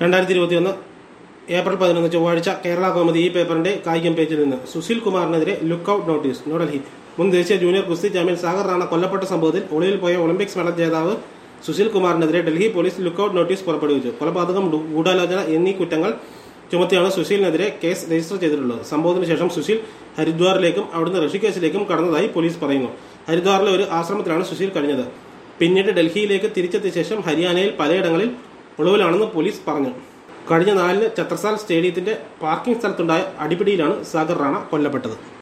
രണ്ടായിരത്തി ഇരുപത്തിയൊന്ന് ഏപ്രിൽ പതിനൊന്ന് ചൊവ്വാഴ്ച കേരള കോമതി ഈ പേപ്പറിന്റെ കായികം പേജിൽ നിന്ന് സുശീൽ കുമാറിനെതിരെ ലുക്കൌട്ട് നോട്ടീസ് ന്യൂഡൽഹി മുൻ ദേശീയ ജൂനിയർ കുസ്തി ചാമ്പ്യൻ സാഗർ റാണ കൊല്ലപ്പെട്ട സംഭവത്തിൽ ഒളിവിൽ പോയ ഒളിമ്പിക്സ് മെഡൽ ജേതാവ് സുശീൽ കുമാറിനെതിരെ ഡൽഹി പോലീസ് ലുക്കൌട്ട് നോട്ടീസ് പുറപ്പെടുവിച്ചു കൊലപാതകം ഗൂ- ഗൂഢാലോചന എന്നീ കുറ്റങ്ങൾ ചുമത്തിയാണ് സുശീലിനെതിരെ കേസ് രജിസ്റ്റർ ചെയ്തിട്ടുള്ളത് സംഭവത്തിന് ശേഷം സുശീൽ ഹരിദ്വാറിലേക്കും അവിടുന്ന് ഋഷികേശിലേക്കും കടന്നതായി പോലീസ് പറയുന്നു ഹരിദ്വാറിലെ ഒരു ആശ്രമത്തിലാണ് സുശീൽ കഴിഞ്ഞത് പിന്നീട് ഡൽഹിയിലേക്ക് തിരിച്ചെത്തിയ ശേഷം ഹരിയാനയിൽ പലയിടങ്ങളിൽ ഒളിവിലാണെന്ന് പോലീസ് പറഞ്ഞു കഴിഞ്ഞ നാലിന് ഛത്രസാൽ സ്റ്റേഡിയത്തിന്റെ പാർക്കിംഗ് സ്ഥലത്തുണ്ടായ അടിപിടിയിലാണ് സാഗർ റാണ കൊല്ലപ്പെട്ടത്